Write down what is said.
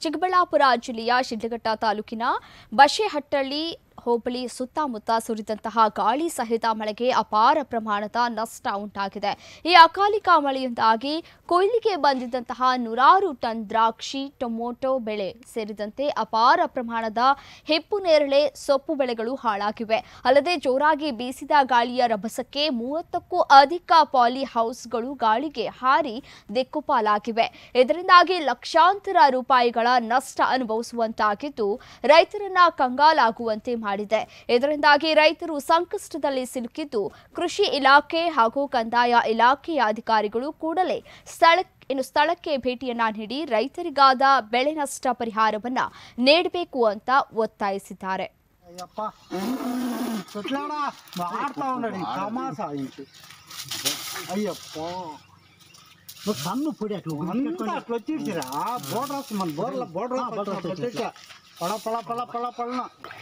ಚಿಕ್ಕಬಳ್ಳಾಪುರ ಜಿಲ್ಲೆಯ ಶಿಡ್ಲಘಟ್ಟ ತಾಲೂಕಿನ ಬಶೆಹಟ್ಟಳ್ಳಿ ಹೋಬಳಿ ಸುತ್ತಮುತ್ತ ಸುರಿದಂತಹ ಗಾಳಿ ಸಹಿತ ಮಳೆಗೆ ಅಪಾರ ಪ್ರಮಾಣದ ನಷ್ಟ ಉಂಟಾಗಿದೆ ಈ ಅಕಾಲಿಕ ಮಳೆಯಿಂದಾಗಿ ಕೊಯ್ಲಿಗೆ ಬಂದಿದ್ದಂತಹ ನೂರಾರು ಟನ್ ದ್ರಾಕ್ಷಿ ಟೊಮೊಟೊ ಬೆಳೆ ಸೇರಿದಂತೆ ಅಪಾರ ಪ್ರಮಾಣದ ಹೆಪ್ಪು ನೇರಳೆ ಸೊಪ್ಪು ಬೆಳೆಗಳು ಹಾಳಾಗಿವೆ ಅಲ್ಲದೆ ಜೋರಾಗಿ ಬೀಸಿದ ಗಾಳಿಯ ರಭಸಕ್ಕೆ ಮೂವತ್ತಕ್ಕೂ ಅಧಿಕ ಪಾಲಿ ಹೌಸ್ಗಳು ಗಾಳಿಗೆ ಹಾರಿ ದಿಕ್ಕುಪಾಲಾಗಿವೆ ಇದರಿಂದಾಗಿ ಲಕ್ಷಾಂತರ ರೂಪಾಯಿಗಳ ನಷ್ಟ ಅನುಭವಿಸುವಂತಾಗಿದ್ದು ರೈತರನ್ನ ಕಂಗಾಲಾಗುವಂತೆ ಮಾಡಿದೆ ಇದರಿಂದಾಗಿ ರೈತರು ಸಂಕಷ್ಟದಲ್ಲಿ ಸಿಲುಕಿದ್ದು ಕೃಷಿ ಇಲಾಖೆ ಹಾಗೂ ಕಂದಾಯ ಇಲಾಖೆಯ ಅಧಿಕಾರಿಗಳು ಕೂಡಲೇ ಸ್ಥಳ ಇನ್ನು ಸ್ಥಳಕ್ಕೆ ಭೇಟಿಯನ್ನ ನೀಡಿ ರೈತರಿಗಾದ ಬೆಳೆ ನಷ್ಟ ಪರಿಹಾರವನ್ನ ನೀಡಬೇಕು ಅಂತ ಒತ್ತಾಯಿಸಿದ್ದಾರೆ ಅಯ್ಯಪ್ಪ ಸುತ್ಲಾಡ ಮಾಡ್ತಾ ಉಂಡಿ ತಮಾಸ ಇಂಚು ಅಯ್ಯಪ್ಪ నువ్వు సన్ను పొడి అట్లా అంతా అట్లా వచ్చేసిరా బోర్డర్స్ మన బోర్ల బోర్డర్ పಳ పಳ పಳ పళ